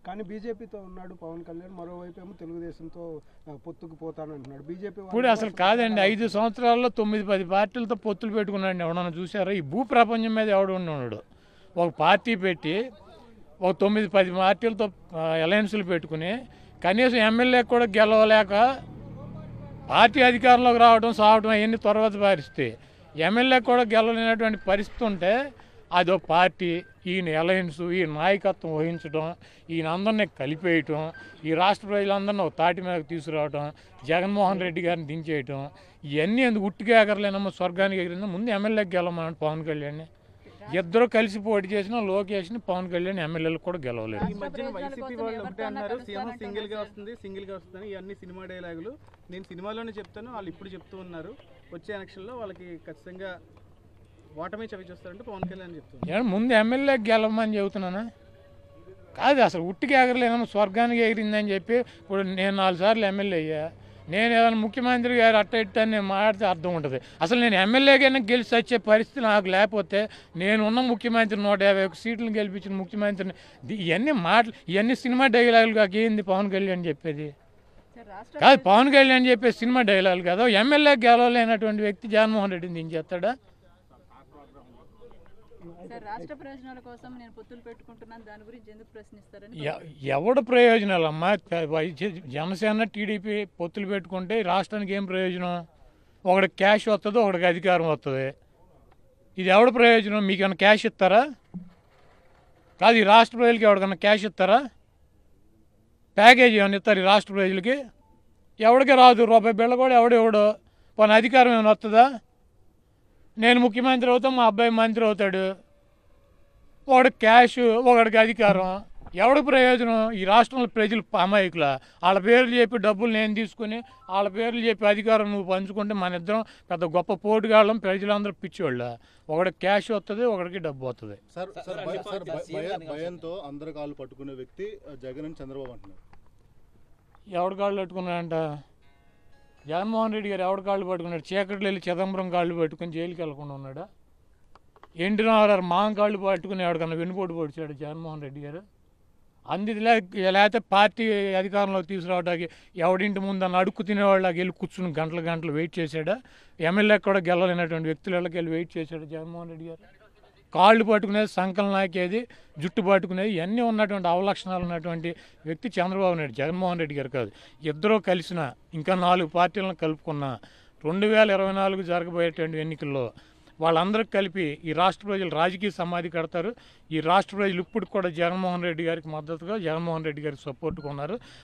కానీ బీజేపీతో ఉన్నాడు పవన్ కళ్యాణ్ మరోవైపు ఏమో తెలుగుదేశంతో ఆ, పొత్తుకు పోతానంటున్నాడు బీజేపీ వాళ్ళు ఇప్పుడు అసలు కాదండి ఐదు సంవత్సరాల్లో తొమ్మిది పది పార్టీలతో పొత్తులు పెట్టుకున్నాడు ఎవడన్నా చూసారా ఈ భూ ప్రపంచం మీద ఎవడు ఉన్నాడు ఒక పార్టీ పెట్టి ఒక తొమ్మిది పది పార్టీలతో అలయన్స్లు పెట్టుకుని కనీసం ఎమ్మెల్యే కూడా గెలవలేక పార్టీ అధికారంలోకి రావడం సావడం అవన్నీ తర్వాత పారిస్తాయి ఎమ్మెల్యే కూడా గెలవలేనటువంటి పరిస్థితి ఉంటే అది ఒక పార్టీ ఈయన అలయన్స్ ఈ నాయకత్వం వహించడం ఈయన అందరినీ కలిపేయటం ఈ రాష్ట్ర ప్రజలందరినీ ఒక తాటి మీదకి తీసుకురావడం జగన్మోహన్ రెడ్డి గారిని దించేయటం ఇవన్నీ ఎందుకు ఉట్టిగా ఎగరలేనమ్మా స్వర్గానికి ఎగిరిందా ముందు ఎమ్మెల్యేకి గెలవమన్నాడు పవన్ కళ్యాణ్ ఇద్దరు కలిసి పోటీ చేసిన లోకేష్ని పవన్ కళ్యాణ్ ఎమ్మెల్యేలకు కూడా గెలవలేదు ఈ మధ్యన వైసీపీ వాళ్ళు ఒకటే అన్నారు సీఎం సింగిల్ గా వస్తుంది సింగిల్ గా వస్తుంది ఇవన్నీ సినిమా డైలాగులు నేను సినిమాలోనే చెప్తాను వాళ్ళు ఇప్పుడు చెప్తూ ఉన్నారు వచ్చే ఎలక్షన్ లో వాళ్ళకి ఖచ్చితంగా ఓటమి చవి చూస్తారంటే పవన్ కళ్యాణ్ చెప్తున్నారు ఏమన్నా ముందు ఎమ్మెల్యేకి గెలవమని చెబుతున్నానా కాదు అసలు ఉట్టికి ఎగరలేనమ్మా స్వర్గానికి ఎగిరిందని చెప్పి ఇప్పుడు నేను నాలుగు సార్లు ఎమ్మెల్యే అయ్యా నేను ఏదైనా ముఖ్యమంత్రి గారు అట్ట ఇట్ట అని నేను మాట్లాడితే అర్థం ఉంటుంది అసలు నేను ఎమ్మెల్యేగానే గెలిచి వచ్చే పరిస్థితి నాకు లేకపోతే నేనున్న ముఖ్యమంత్రి నూట యాభై ఒక్క సీట్లను గెలిపించిన ముఖ్యమంత్రిని ది- ఇవన్నీ మాటలు ఇవన్నీ సినిమా డైలాగులు కాక ఏంది పవన్ కళ్యాణ్ చెప్పేది సార్ రాష్ట్ర కాదు పవన్ కళ్యాణ్ చెప్పే సినిమా డైలాగులు కదా ఎమ్మెల్యే గెలవలేనటువంటి వ్యక్తి జగన్మోహన్ రెడ్డిని దించేస్తాడా సార్ రాష్ట్ర ప్రయోజనాల కోసం నేను పొత్తులు పెట్టుకుంటున్నాను దాని గురించి ఎందుకు ప్రశ్నిస్తారని ఎ- ఎవడ ప్రయోజనాలమ్మా వై- జనసేన టీడీపీ పొత్తులు పెట్టుకుంటే ఈ రాష్ట్రానికి ఏం ప్రయోజనం ఒకడికి క్యాష్ వస్తుంది ఒకడికి అధికారం వస్తుంది ఇది ఎవడ ప్రయోజనం మీకు ఏమైనా క్యాష్ ఇస్తారా కాదు ఈ రాష్ట్ర ప్రజలకి ఎవరికైనా క్యాష్ ఇస్తారా ప్యాకేజ్ ఏమైనా ఇస్తారు ఈ రాష్ట్ర ప్రజలకి ఎవడికి రాదు రూపాయి బిళ్ళ కూడా ఎవడెవడు పోనీ అధికారం ఏమైనా వస్తుందా నేను ముఖ్యమంత్రి అవుతా మా అబ్బాయి మంత్రి అవుతాడు ఒకడికి క్యాష్ ఒకడికి అధికారం ఎవడికి ప్రయోజనం ఈ రాష్ట్రంలో ప్రజలు అమాయకుల వాళ్ళ పేర్లు చెప్పి డబ్బులు నేను తీసుకుని వాళ్ళ పేర్లు చెప్పి అధికారం నువ్వు పంచుకుంటే మన ఇద్దరం పెద్ద గొప్ప పోటుగాళ్ళం ప్రజలందరూ పిచ్చోళ్ళ ఒకడికి క్యాష్ వస్తుంది ఒకడికి డబ్బు వస్తుంది సార్ సార్ భయ- సార్ భయ- భయ- భయంతో అందరి కాళ్ళు పట్టుకునే వ్యక్తి ఆ, జగన్ అని చంద్రబాబు అంటున్నారు ఎవడి కాళ్ళు పట్టుకున్నాడంట జగన్మోహన్ రెడ్డి గారు ఎవడి కాళ్ళు పట్టుకున్నాడు చీకట్లో వెళ్ళి చిదంబరం కాళ్ళు పట్టుకుని జైలుకి వెళ్ళకుండా ఉన్నాడా ఎన్టీ రామారావు మాం కాళ్ళు పట్టుకుని ఎవడికన్నా వెన్నుపోటు పొడిచాడు జగన్మోహన్ రెడ్డి గారు అందుది లేకపోతే పార్టీ అధికారంలోకి తీసుకురావడానికి ఎవడింటి ముందన్న అడుక్కు తినేవాళ్ళకి వెళ్ళి కూర్చుని గంటలు గంటలు వెయిట్ చేశాడా ఎమ్మెల్యే కూడా గెలలేనటువంటి వ్యక్తులకి వెళ్ళి వెయిట్ చేశాడు జగన్మోహన్ రెడ్డి గారు కాళ్ళు పట్టుకునేది సంకలం నాకేది జుట్టు పట్టుకునేది ఇవన్నీ ఉన్నటువంటి అవలక్షణాలు ఉన్నటువంటి వ్యక్తి చంద్రబాబు నాయుడు జగన్మోహన్ రెడ్డి గారు కాదు ఇద్దరూ కలిసిన ఇంకా నాలుగు పార్టీలను కలుపుకున్న రెండు వేల ఇరవై నాలుగు జరగబోయేటువంటి ఎన్నికల్లో వాళ్ళందరికీ కలిపి ఈ రాష్ట్ర ప్రజలు రాజకీయ సమాధి కడతారు ఈ రాష్ట్ర ప్రజలు ఇప్పుడు కూడా జగన్మోహన్ రెడ్డి గారికి మద్దతుగా జగన్మోహన్ రెడ్డి గారికి సపోర్ట్గా ఉన్నారు